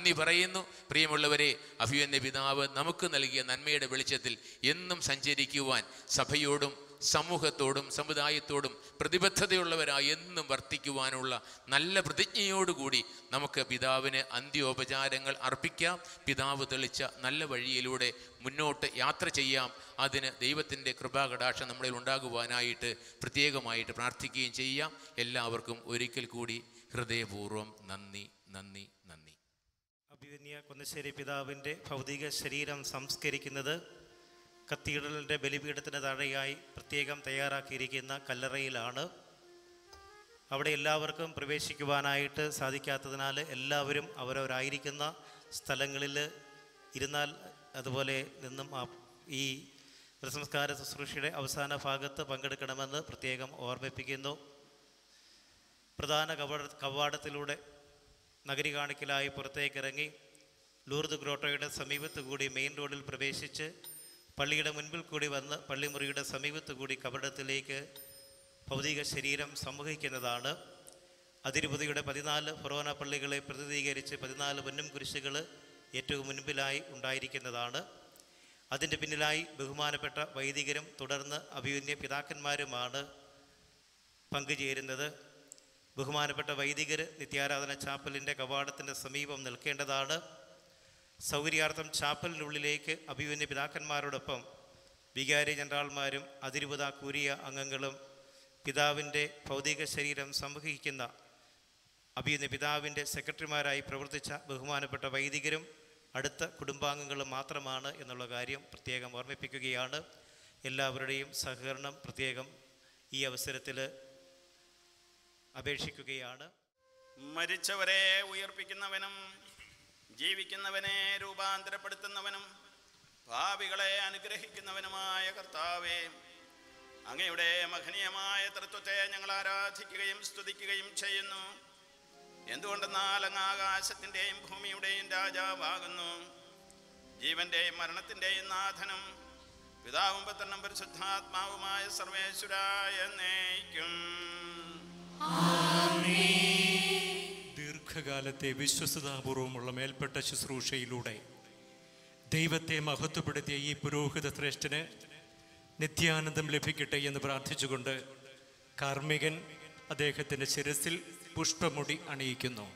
നന്ദി പറയുന്നു പ്രിയമുള്ളവരെ അഭിയന്യ പിതാവ് നമുക്ക് നൽകിയ നന്മയുടെ വെളിച്ചത്തിൽ എന്നും സഞ്ചരിക്കുവാൻ സഭയോടും സമൂഹത്തോടും സമുദായത്തോടും പ്രതിബദ്ധതയുള്ളവരായി എന്നും വർത്തിക്കുവാനുള്ള നല്ല പ്രതിജ്ഞയോടുകൂടി നമുക്ക് പിതാവിന് അന്ത്യോപചാരങ്ങൾ അർപ്പിക്കാം പിതാവ് തെളിച്ച നല്ല വഴിയിലൂടെ മുന്നോട്ട് യാത്ര ചെയ്യാം അതിന് ദൈവത്തിൻ്റെ കൃപാകടാക്ഷം നമ്മളിൽ ഉണ്ടാകുവാനായിട്ട് പ്രത്യേകമായിട്ട് പ്രാർത്ഥിക്കുകയും ചെയ്യാം എല്ലാവർക്കും ഒരിക്കൽ കൂടി ഹൃദയപൂർവ്വം നന്ദി നന്ദി നന്ദി അഭിവന്യ കുന്നശ്ശേരി പിതാവിൻ്റെ ഭൗതിക ശരീരം സംസ്കരിക്കുന്നത് കത്തീഡ്രലിൻ്റെ ബലിപീഠത്തിന് താഴെയായി പ്രത്യേകം തയ്യാറാക്കിയിരിക്കുന്ന കല്ലറയിലാണ് അവിടെ എല്ലാവർക്കും പ്രവേശിക്കുവാനായിട്ട് സാധിക്കാത്തതിനാൽ എല്ലാവരും അവരവരായിരിക്കുന്ന സ്ഥലങ്ങളിൽ ഇരുന്നാൽ അതുപോലെ നിന്നും ആ ഈ സംസ്കാര ശുശ്രൂഷയുടെ അവസാന ഭാഗത്ത് പങ്കെടുക്കണമെന്ന് പ്രത്യേകം ഓർമ്മിപ്പിക്കുന്നു പ്രധാന കവാട കവാടത്തിലൂടെ നഗരി കാണിക്കലായി പുറത്തേക്കിറങ്ങി ലൂർദ് ഗ്രോട്ടോയുടെ സമീപത്ത് കൂടി മെയിൻ റോഡിൽ പ്രവേശിച്ച് പള്ളിയുടെ മുൻപിൽ കൂടി വന്ന് പള്ളിമുറിയുടെ സമീപത്ത് കൂടി കപടത്തിലേക്ക് ഭൗതിക ശരീരം സംവഹിക്കുന്നതാണ് അതിരുപതിയുടെ പതിനാല് ഫൊറോന പള്ളികളെ പ്രതിനിധീകരിച്ച് പതിനാല് പൊന്നും കുരിശുകൾ ഏറ്റവും മുൻപിലായി ഉണ്ടായിരിക്കുന്നതാണ് അതിൻ്റെ പിന്നിലായി ബഹുമാനപ്പെട്ട വൈദികരും തുടർന്ന് അഭിമന്യ പിതാക്കന്മാരുമാണ് പങ്കുചേരുന്നത് ബഹുമാനപ്പെട്ട വൈദികർ നിത്യാരാധന ചാപ്പലിൻ്റെ കവാടത്തിൻ്റെ സമീപം നിൽക്കേണ്ടതാണ് സൗകര്യാർത്ഥം ചാപ്പലിനുള്ളിലേക്ക് അഭിമന്യ പിതാക്കന്മാരോടൊപ്പം വികാരി ജനറാൾമാരും അതിരുപത കൂരിയ അംഗങ്ങളും പിതാവിൻ്റെ ഭൗതിക ശരീരം സംവഹിക്കുന്ന അഭിയുന്ന പിതാവിൻ്റെ സെക്രട്ടറിമാരായി പ്രവർത്തിച്ച ബഹുമാനപ്പെട്ട വൈദികരും അടുത്ത കുടുംബാംഗങ്ങളും മാത്രമാണ് എന്നുള്ള കാര്യം പ്രത്യേകം ഓർമ്മിപ്പിക്കുകയാണ് എല്ലാവരുടെയും സഹകരണം പ്രത്യേകം ഈ അവസരത്തിൽ അപേക്ഷിക്കുകയാണ് മരിച്ചവരെ ഉയർപ്പിക്കുന്നവനും ജീവിക്കുന്നവനെ രൂപാന്തരപ്പെടുത്തുന്നവനും ഭാവികളെ അനുഗ്രഹിക്കുന്നവനുമായ കർത്താവേ അങ്ങയുടെ മഹനീയമായ തൃത്വത്തെ ഞങ്ങൾ ആരാധിക്കുകയും സ്തുതിക്കുകയും ചെയ്യുന്നു എന്തുകൊണ്ടെന്നാൽ അങ്ങ് ആകാശത്തിൻ്റെയും ഭൂമിയുടെയും രാജാവാകുന്നു ജീവന്റെയും മരണത്തിൻ്റെയും നാഥനും പിതാവും പുത്രനും പരിശുദ്ധാത്മാവുമായ സർവേശ്വരായ എന്നേക്കും ദീർഘകാലത്തെ വിശ്വസതാപൂർവമുള്ള മേൽപ്പെട്ട ശുശ്രൂഷയിലൂടെ ദൈവത്തെ മഹത്വപ്പെടുത്തിയ ഈ പുരോഹിത ശ്രേഷ്ഠന് നിത്യാനന്ദം ലഭിക്കട്ടെ എന്ന് പ്രാർത്ഥിച്ചുകൊണ്ട് കാർമ്മികൻ അദ്ദേഹത്തിൻ്റെ ശിരസിൽ പുഷ്പമുടി അണിയിക്കുന്നു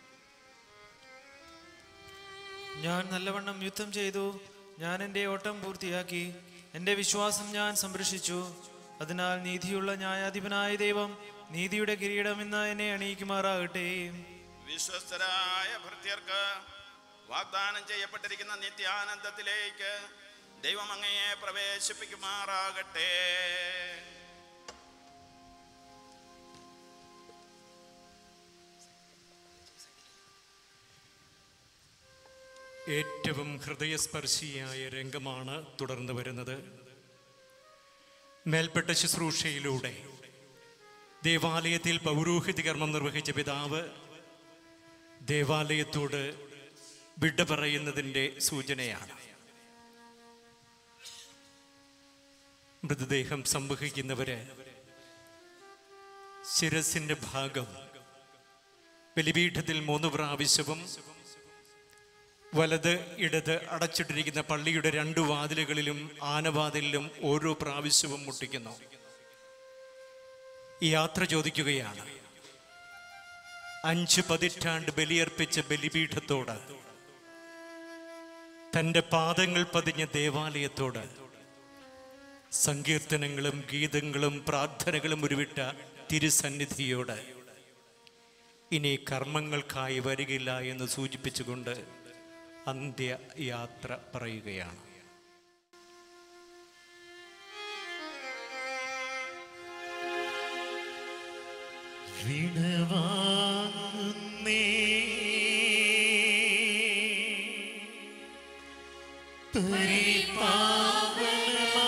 ഞാൻ നല്ലവണ്ണം യുദ്ധം ചെയ്തു ഞാൻ എൻ്റെ ഓട്ടം പൂർത്തിയാക്കി എൻ്റെ വിശ്വാസം ഞാൻ സംരക്ഷിച്ചു അതിനാൽ നീതിയുള്ള ന്യായാധിപനായ ദൈവം നീതിയുടെ കിരീടം ഇന്ന് എന്നെ അണിയിക്കുമാറാകട്ടെ വിശ്വസ്തരായ ഭൃത്യർക്ക് വാഗ്ദാനം ചെയ്യപ്പെട്ടിരിക്കുന്ന നിത്യാനന്ദത്തിലേക്ക് ദൈവം അങ്ങയെ പ്രവേശിപ്പിക്കുമാറാകട്ടെ ഏറ്റവും ഹൃദയസ്പർശിയായ രംഗമാണ് തുടർന്ന് വരുന്നത് മേൽപ്പെട്ട ശുശ്രൂഷയിലൂടെ ദേവാലയത്തിൽ പൗരോഹിത കർമ്മം നിർവഹിച്ച പിതാവ് ദേവാലയത്തോട് വിട പറയുന്നതിൻ്റെ സൂചനയാണ് മൃതദേഹം സംവഹിക്കുന്നവര് ശിരസിന്റെ ഭാഗം ബലിപീഠത്തിൽ മൂന്ന് പ്രാവശ്യവും വലത് ഇടത് അടച്ചിട്ടിരിക്കുന്ന പള്ളിയുടെ രണ്ടു വാതിലുകളിലും ആനവാതിലിലും ഓരോ പ്രാവശ്യവും മുട്ടിക്കുന്നു ഈ യാത്ര ചോദിക്കുകയാണ് അഞ്ച് പതിറ്റാണ്ട് ബലിയർപ്പിച്ച ബലിപീഠത്തോട് തന്റെ പാദങ്ങൾ പതിഞ്ഞ ദേവാലയത്തോട് സങ്കീർത്തനങ്ങളും ഗീതങ്ങളും പ്രാർത്ഥനകളും ഉരുവിട്ട തിരുസന്നിധിയോട് ഇനി കർമ്മങ്ങൾക്കായി വരികില്ല എന്ന് സൂചിപ്പിച്ചുകൊണ്ട് അന്ത്യയാത്ര പറയുകയാണ് വിടവാങ്ങുന്നേ പരിപാവനമാ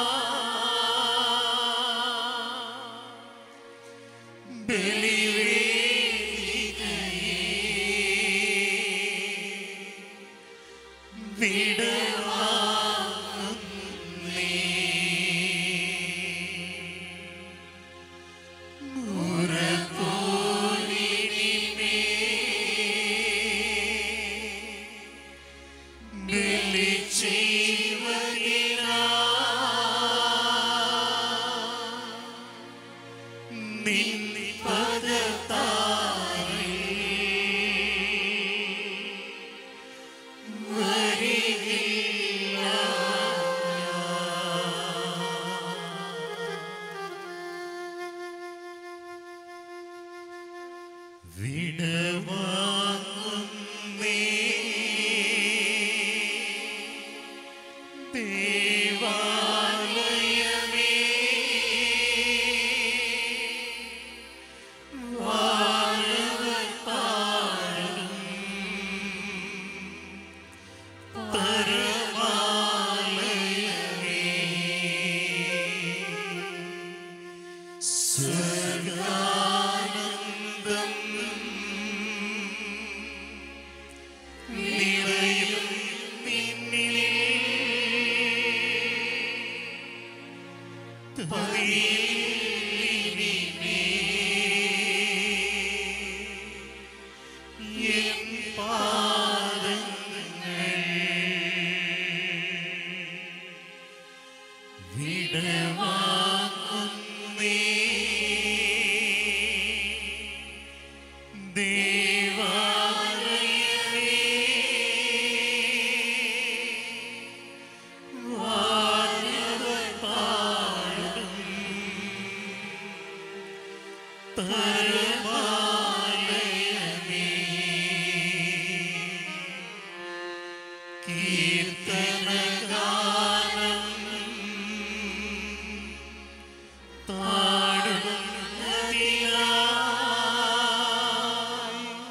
ബലിവേദികയേ വിടവാങ്ങുന്നേ കീർത്തനഗാനം പാടുന്നതിനായി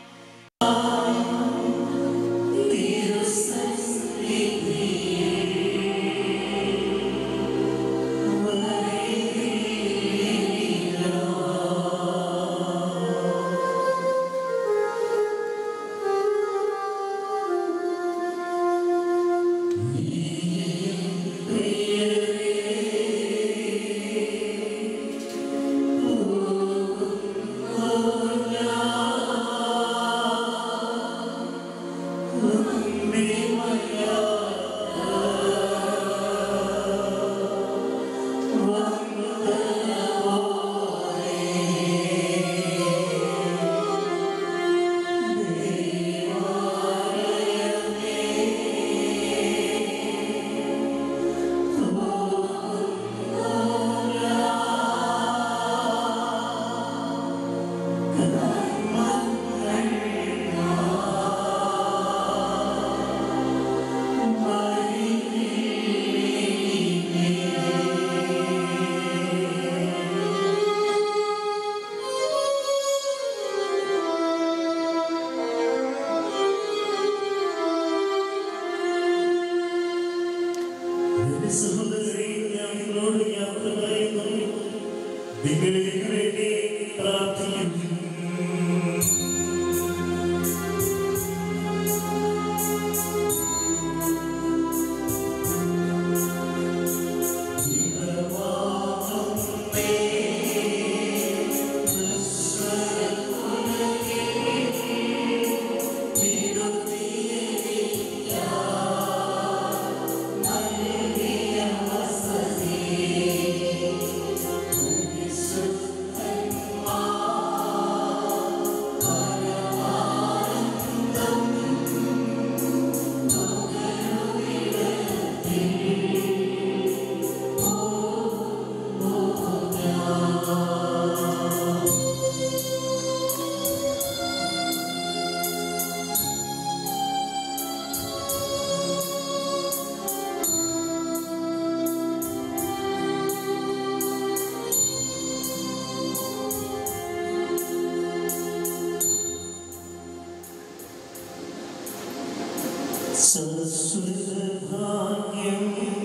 എന്റെ സഹോദരരെ ഞാൻ നിങ്ങളോട് യാത്ര പറയുന്നു നിങ്ങൾക്ക് വേണ്ടി പ്രാർത്ഥിക്കുന്നു സരസ്വതഭാഗ്യം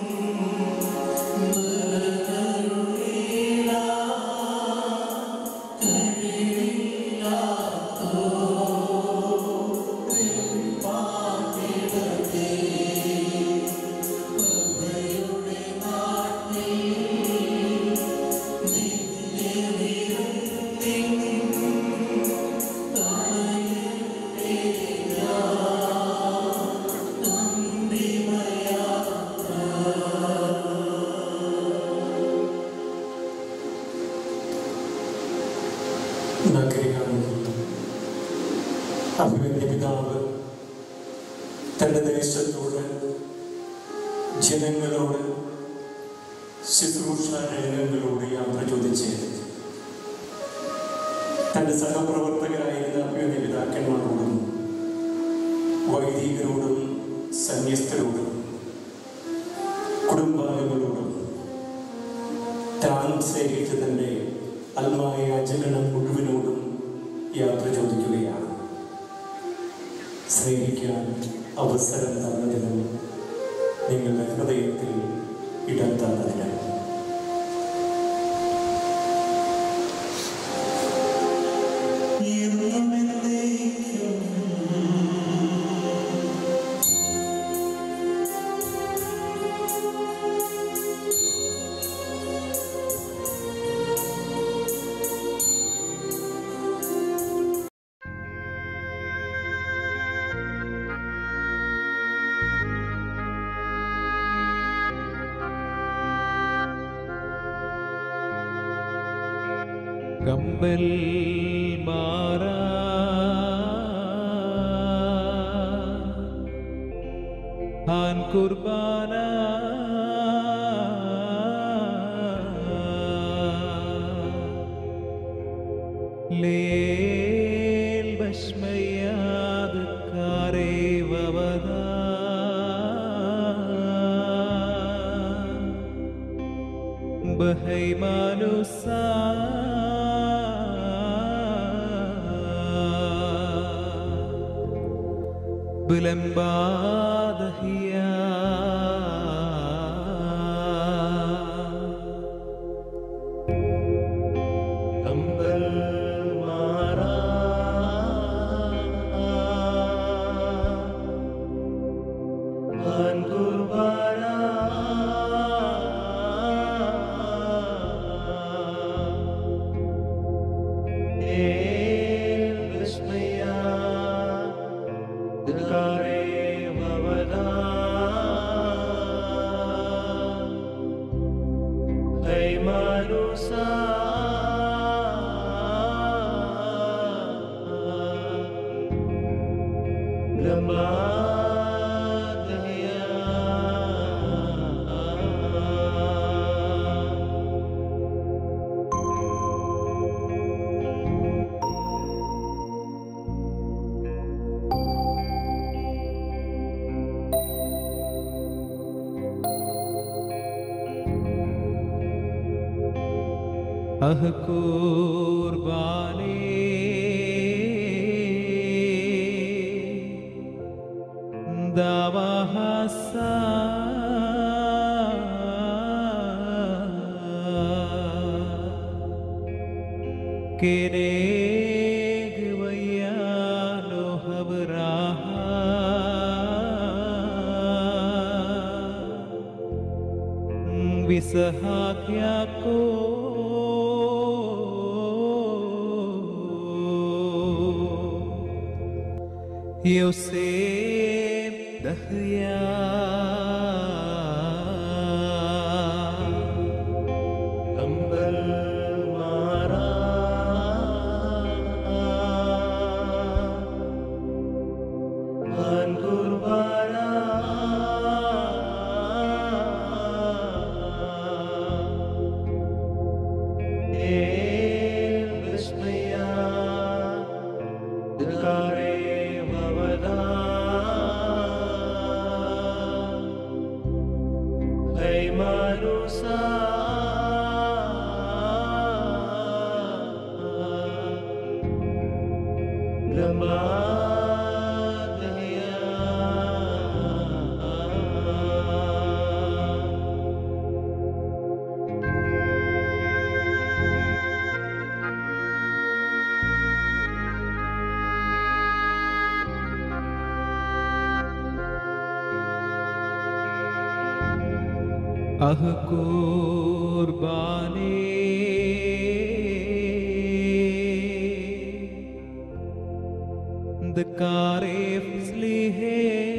നമുക്കറിയാവുന്ന അഭിമന്യ പിതാവ് തൻ്റെ ദേശത്തോട് ജനങ്ങളോട് ശുശ്രൂഷ രംഗങ്ങളോട് യാത്ര ചോദിച്ച് തൻ്റെ സഹപ്രവർത്തകരായിരുന്ന അഭിമന്യ പിതാക്കന്മാരോടും വൈദികരോടും സന്യസ്തരോടും കുടുംബാംഗങ്ങളോടും താൻ സേവിച്ചതിൻ്റെ അൽമായ ജനനം മുഴുവനോടും യാത്ര ചോദിക്കുകയാണ് സ്നേഹിക്കാൻ അവസരം തന്നതിനും നിങ്ങളുടെ ഹൃദയത്തിൽ ഇടം തന്നതിനും കമ്പൽ മാറ ഹാൻ കുർബാന ലേൽ ബശ്മയാത് കാരേവവദാ ബഹൈമാനുസാ ബുലംബാദഹിയ അമ്പൽ മാറാ ആൻ കുർബാന ഏൽ വിസ്മയ ദുഃഖാരേ ഭവനാ ഹൈമാനുസാ അഹ് കൂർബാനേ ദാവാഹസ كنيج ويانو هبراها بسحاق يعقوب يوسف دهيا അമ്പൽ മാറാ ആൻ കുർബാന ഏൽ വിസ്മയ ദുഃഖാരേ ഭവനാ ഹൈമാനുസാ अह कुर्बाने दकारे फिसली है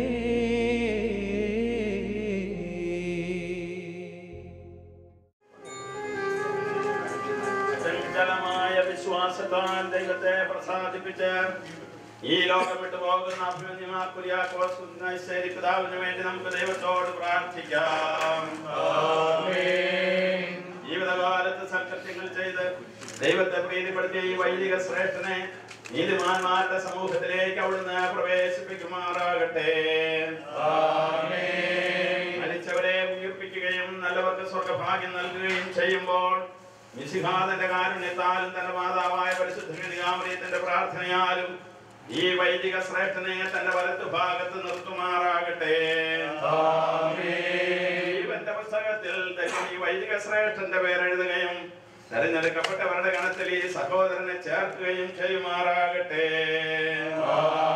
ചഞ്ചലമായ വിശ്വാസത്താൽ ദൈവത്തെ പ്രസാദിപ്പിച്ച് ഈ ലോകം വിട്ടു പോകുന്ന അഭിമന്യമാർ കുര്യാക്കോസ് കുന്നൈശ്ശേരി പിതാവിന് വേണ്ടി നമുക്ക് ദൈവത്തോട് പ്രാർത്ഥിക്കാം ജീവിതകാലത്ത് സൽകൃത്യങ്ങൾ ചെയ്ത് ദൈവത്തെ പ്രീതിപ്പെടുത്തിയ ഈ വൈദിക ശ്രേഷ്ഠനെ നീതിമാന്മാരുടെ സമൂഹത്തിലേക്ക് അവിടുന്ന് പ്രവേശിപ്പിക്കുമാറാകട്ടെ മരിച്ചവരെ ഉയർപ്പിക്കുകയും നല്ലവർക്ക് സ്വർഗഭാഗ്യം നൽകുകയും ചെയ്യുമ്പോൾ മിശിഹാദന്റെ കാരുണ്യത്താലും തന്റെ മാതാവായ പരിശുദ്ധ കന്യകാമറിയത്തിന്റെ പ്രാർത്ഥനയാലും ഈ വൈദിക ശ്രേഷ്ഠനെ തന്റെ വലത്തു ഭാഗത്ത് നിർത്തുമാറാകട്ടെ ജീവന്റെ പുസ്തകത്തിൽ ദൈവം ഈ വൈദിക ശ്രേഷ്ഠന്റെ പേരെഴുതുകയും തെരഞ്ഞെടുക്കപ്പെട്ടവരുടെ ഗണത്തിൽ ഈ സഹോദരനെ ചേർക്കുകയും ചെയ്യുമാറാകട്ടെ